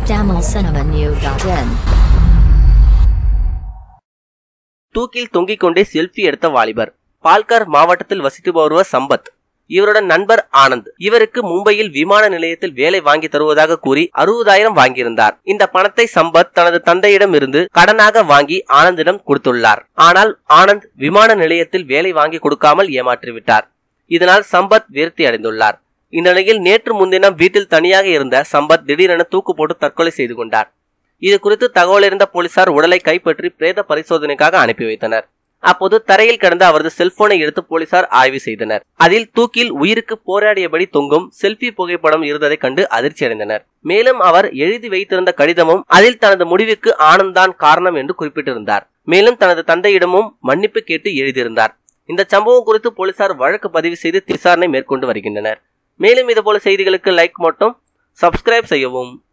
tamilcinemanew.in தூக்கில் தொங்கிக் கொண்டே செல்ஃபி எடுத்த வாலிபர் பால்கார் மாவட்டத்தில் வசித்து வருவர் சம்பத் இவருடன் நண்பர் ஆனந்த் இவருக்கு மும்பையில் விமான நிலையத்தில் வேலை வாங்கி தருவதாக கூறி அறுபதாயிரம் வாங்கியிருந்தார் இந்த பணத்தை சம்பத் தனது தந்தையிடம் இருந்து கடனாக வாங்கி ஆனந்திடம் கொடுத்துள்ளார் ஆனால் ஆனந்த் விமான நிலையத்தில் வேலை வாங்கி கொடுக்காமல் ஏமாற்றிவிட்டார் இதனால் சம்பத் விரக்தி அடைந்துள்ளார் இந்த நிலையில் நேற்று முன்தினம் வீட்டில் தனியாக இருந்த சம்பத் திடீரென தூக்கு போட்டு தற்கொலை செய்து கொண்டார் இது குறித்து தகவல் இருந்த போலீசார் உடலை கைப்பற்றி பிரேத பரிசோதனைக்காக அனுப்பி வைத்தனர் அப்போது தரையில் கிடந்த அவரது செல்போனை எடுத்து போலீசார் ஆய்வு செய்தனர் அதில் தூக்கில் உயிருக்கு போராடியபடி தொங்கும் செல்ஃபி புகைப்படம் இருந்ததைக் கண்டு அதிர்ச்சி அடைந்தனர் மேலும் அவர் எழுதி வைத்திருந்த கடிதமும் அதில் தனது முடிவுக்கு ஆனந்தான் காரணம் என்று குறிப்பிட்டிருந்தார் மேலும் தனது தந்தையிடமும் மன்னிப்பு கேட்டு எழுதியிருந்தார் இந்த சம்பவம் குறித்து போலீசார் வழக்கு பதிவு செய்து விசாரணை மேற்கொண்டு வருகின்றனர் மேலும் இதுபோல செய்திகளுக்கு லைக் மட்டும் சப்ஸ்கிரைப் செய்யவும்